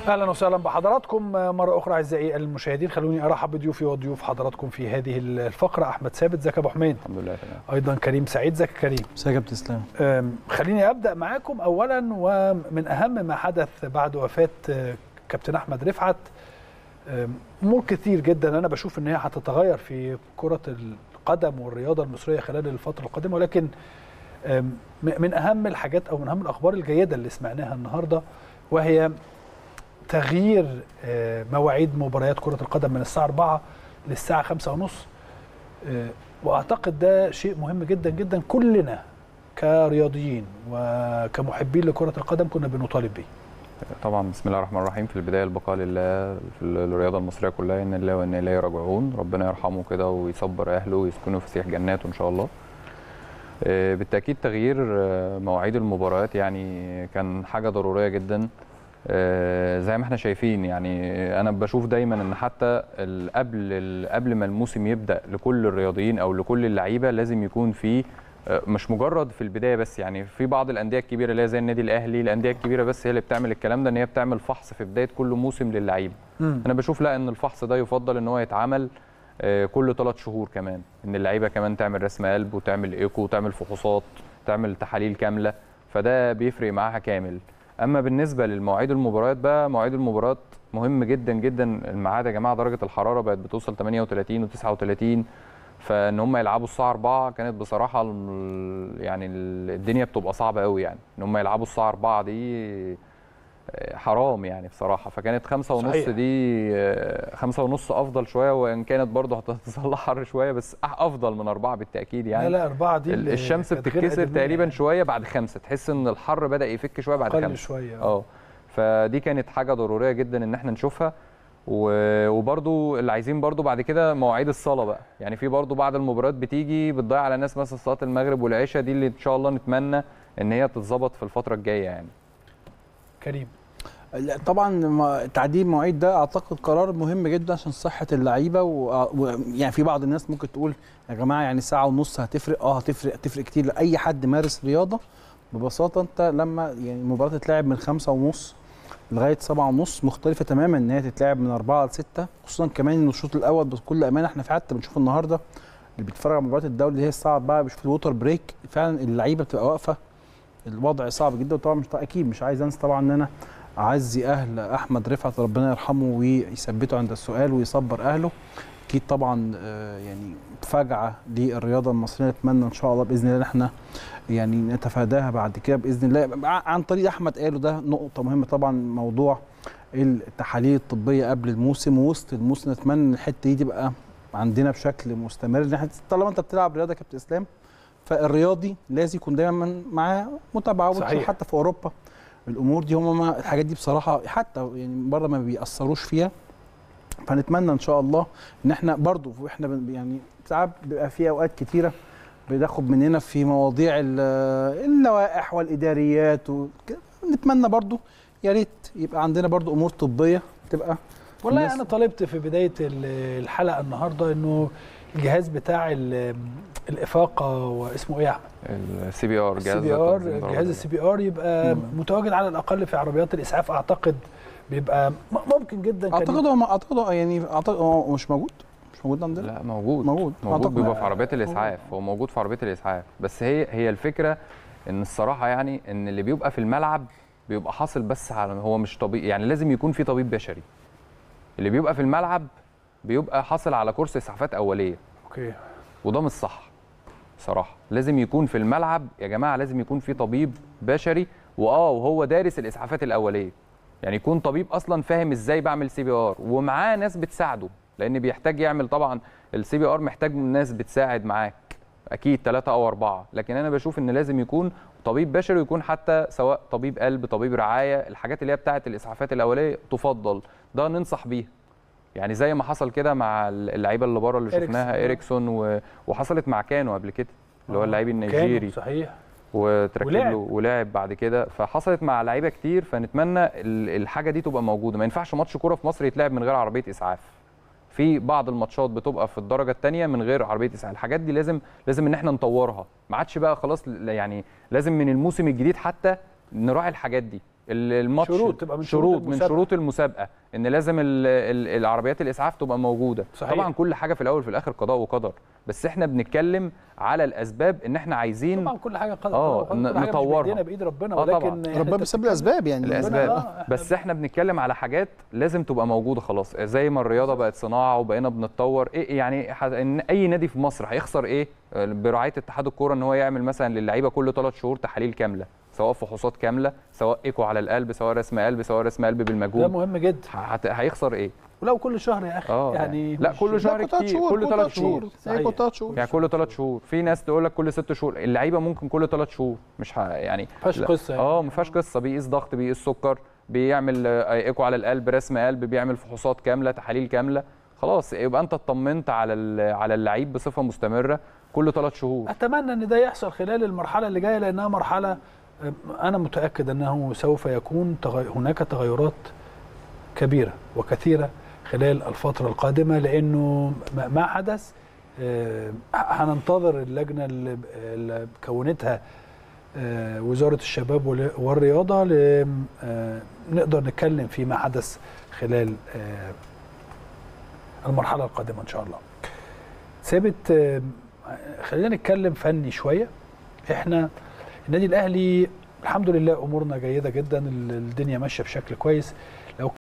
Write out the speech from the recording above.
اهلا وسهلا بحضراتكم مره اخرى اعزائي المشاهدين خلوني ارحب بضيوفي وضيوف حضراتكم في هذه الفقره احمد ثابت زكي ابو حميد الحمد لله تمام ايضا كريم سعيد زكي كريم مساء يا كابتن اسلام أم، خليني ابدا معاكم اولا ومن اهم ما حدث بعد وفاه آه، كابتن احمد رفعت أم، امور كتير جدا انا بشوف ان هي هتتغير في كره القدم والرياضه المصريه خلال الفتره القادمه ولكن أم، م- من اهم الحاجات او من اهم الاخبار الجيده اللي سمعناها النهارده وهي تغيير آه، مواعيد مباريات كره القدم من الساعه 4 للساعه 5 ونص واعتقد ده شيء مهم جدا جدا كلنا كرياضيين وكمحبين لكره القدم كنا بنطالب بيه طبعا بسم الله الرحمن الرحيم في البدايه البقاء لله في الرياضه المصريه كلها ان الله وان اليه راجعون ربنا يرحمه كده ويصبر اهله ويسكنوا في سيح جناته ان شاء الله آه، بالتاكيد تغيير آه، مواعيد المباريات يعني كان حاجه ضروريه جدا آه، زي ما احنا شايفين يعني انا بشوف دايما ان حتى ال- قبل ال- قبل ما الموسم يبدا لكل الرياضيين او لكل اللعيبه لازم يكون في آه، مش مجرد في البدايه بس يعني في بعض الانديه الكبيره اللي هي زي النادي الاهلي الانديه الكبيره بس هي اللي بتعمل الكلام ده ان هي بتعمل فحص في بدايه كل موسم للعيبه انا بشوف لا ان الفحص ده يفضل ان هو يتعمل آه، كل ثلاث شهور كمان ان اللعيبه كمان تعمل رسم قلب وتعمل ايكو وتعمل فحوصات تعمل تحاليل كامله فده بيفرق معاها كامل اما بالنسبه للمواعيد المباريات بقى مواعيد المباريات مهم جدا جدا الميعاد يا جماعه درجه الحراره بقت بتوصل 38 و39 فان هم يلعبوا الساعه 4 كانت بصراحه ال- يعني ال- الدنيا بتبقى صعبه قوي يعني ان هم يلعبوا الساعه 4 دي آه، حرام يعني بصراحه فكانت خمسة ونص صحيح. دي آه، خمسة ونص افضل شويه وان كانت برضه هتظل حر شويه بس أح- افضل من اربعه بالتاكيد يعني لا لا أربعة دي ال- اللي الشمس كانت غير بتتكسر آدمية تقريبا يعني. شويه بعد خمسة تحس ان الحر بدا يفك شويه بعد قل خمسة شويه اه فدي كانت حاجه ضروريه جدا ان احنا نشوفها و- وبرضو اللي عايزين برضو بعد كده مواعيد الصلاه بقى يعني في برضو بعض المباريات بتيجي بتضيع على الناس مثلا صلاه المغرب والعشاء دي اللي ان شاء الله نتمنى ان هي تتظبط في الفتره الجايه يعني كريم لا، طبعا ما- تعديل المواعيد ده اعتقد قرار مهم جدا عشان صحه اللعيبه و- ويعني في بعض الناس ممكن تقول يا جماعه يعني ساعه ونص هتفرق اه هتفرق هتفرق كتير لاي حد مارس رياضه ببساطه انت لما يعني المباراه تتلعب من خمسة ونص لغايه سبعة ونص مختلفه تماما ان هي تتلعب من أربعة لستة خصوصا كمان ان الشوط الاول بكل امانه احنا في حتى بنشوف النهارده اللي بيتفرج على مباراه الدوري اللي هي الساعه 4 بيشوف الووتر بريك فعلا اللعيبه بتبقى واقفه الوضع صعب جدا وطبعا مش اكيد مش عايز انسى طبعا ان انا اعزي اهل احمد رفعت ربنا يرحمه ويثبته عند السؤال ويصبر اهله اكيد طبعا آه، يعني فجعه للرياضه المصريه نتمنى ان شاء الله باذن الله ان احنا يعني نتفاداها بعد كده باذن الله ع- عن طريق احمد قاله ده نقطه مهمه طبعا موضوع التحاليل الطبيه قبل الموسم ووسط الموسم نتمنى ان الحته دي تبقى عندنا بشكل مستمر إن إحنا- طالما انت بتلعب رياضه يا كابتن اسلام فالرياضي لازم يكون دايما معاه متابعه صحيح. وتشوف حتى في اوروبا الامور دي هم ما الحاجات دي بصراحه حتى يعني بره ما بيأثروش فيها فنتمنى ان شاء الله ان احنا برضو احنا بن- يعني ساعات بيبقى في اوقات كتيره بناخد مننا في مواضيع ال- اللوائح والاداريات وكده. نتمنى برضو يا ريت يبقى عندنا برضو امور طبيه تبقى والله الناس- انا طالبت في بدايه ال- الحلقه النهارده انه الجهاز بتاع ال- الافاقه واسمه ايه يا احمد؟ السي بي ار السي بي ار جهاز السي بي ار يبقى متواجد على الاقل في عربيات الاسعاف اعتقد بيبقى م- ممكن جدا كان اعتقد هو اعتقد هو يعني اعتقد هو مش موجود مش موجود عندنا لا موجود موجود. موجود أعتقد. بيبقى في عربيات الاسعاف هو موجود في عربيات الاسعاف بس هي هي الفكره ان الصراحه يعني ان اللي بيبقى في الملعب بيبقى حاصل بس على هو مش طبيب يعني لازم يكون في طبيب بشري اللي بيبقى في الملعب بيبقى حاصل على كورس اسعافات اوليه اوكي وده مش صح صراحه لازم يكون في الملعب يا جماعه لازم يكون في طبيب بشري واه وهو دارس الاسعافات الاوليه يعني يكون طبيب اصلا فاهم ازاي بعمل سي بي ار ومعاه ناس بتساعده لان بيحتاج يعمل طبعا السي بي ار محتاج ناس بتساعد معاك اكيد ثلاثة او اربعة لكن انا بشوف ان لازم يكون طبيب بشري ويكون حتى سواء طبيب قلب طبيب رعايه الحاجات اللي هي بتاعه الاسعافات الاوليه تفضل ده ننصح بيها يعني زي ما حصل كده مع اللعيبه اللي بره اللي إريكسون. شفناها اريكسون و... وحصلت مع كانو قبل كده اللي هو آه، اللعيب كانوا، النيجيري صحيح وتركب ولعب. له ولعب بعد كده فحصلت مع لعيبه كتير فنتمنى ال- الحاجه دي تبقى موجوده ما ينفعش ماتش كوره في مصر يتلعب من غير عربيه اسعاف في بعض الماتشات بتبقى في الدرجه الثانيه من غير عربيه اسعاف الحاجات دي لازم لازم ان احنا نطورها ما عادش بقى خلاص ل- يعني لازم من الموسم الجديد حتى نراعي الحاجات دي ال- الماتش شروط تبقى من شروط شروط من المسابقة. شروط المسابقه ان لازم ال ال العربيات الاسعاف تبقى موجوده صحيح. طبعا كل حاجه في الاول وفي الاخر قضاء وقدر بس احنا بنتكلم على الاسباب ان احنا عايزين طبعا كل حاجه قدر آه، كل حاجة مش نطورها. بايدينا بايد ربنا آه، طبعاً. ولكن إحنا ربنا بيسبب الاسباب يعني الاسباب آه، إحنا بس احنا بنتكلم على حاجات لازم تبقى موجوده خلاص زي ما الرياضه بقت صناعه وبقينا بنتطور ايه يعني ح- ان اي نادي في مصر هيخسر ايه آه، برعايه اتحاد الكوره ان هو يعمل مثلا للعيبه كل ثلاث شهور تحاليل كامله سواء فحوصات كامله سواء ايكو على القلب سواء رسم قلب سواء رسم قلب ده بالمجهود مهم جدا ه- هت- هيخسر ايه ولو كل شهر يا اخي اه يعني لا مش- كل شهر لا، كل تلات كتير شهور، كل كل ثلاث تلات شهور هي صحيح. كل ثلاث شهور يعني كل ثلاث شهور في ناس تقول لك كل ست شهور اللعيبه ممكن كل ثلاث شهور مش ه... يعني ما فيهاش لا. قصه يعني. اه ما فيهاش قصه بيقيس ضغط بيقيس سكر بيعمل آه، ايكو على القلب رسم قلب بيعمل فحوصات كامله تحاليل كامله خلاص يبقى انت اطمنت على ال- على اللعيب بصفه مستمره كل ثلاث شهور اتمنى ان ده يحصل خلال المرحله اللي جايه لانها مرحله آه، انا متاكد انه سوف يكون تغي... هناك تغيرات كبيره وكثيره خلال الفتره القادمه لانه ما- ما حدث آه، هننتظر اللجنه اللي اللي كونتها آه، وزاره الشباب وال- والرياضه ل- آه، نقدر نتكلم فيما حدث خلال آه، المرحله القادمه ان شاء الله. ثابت آه، خلينا نتكلم فني شويه احنا النادي الاهلي الحمد لله امورنا جيده جدا ال- الدنيا ماشيه بشكل كويس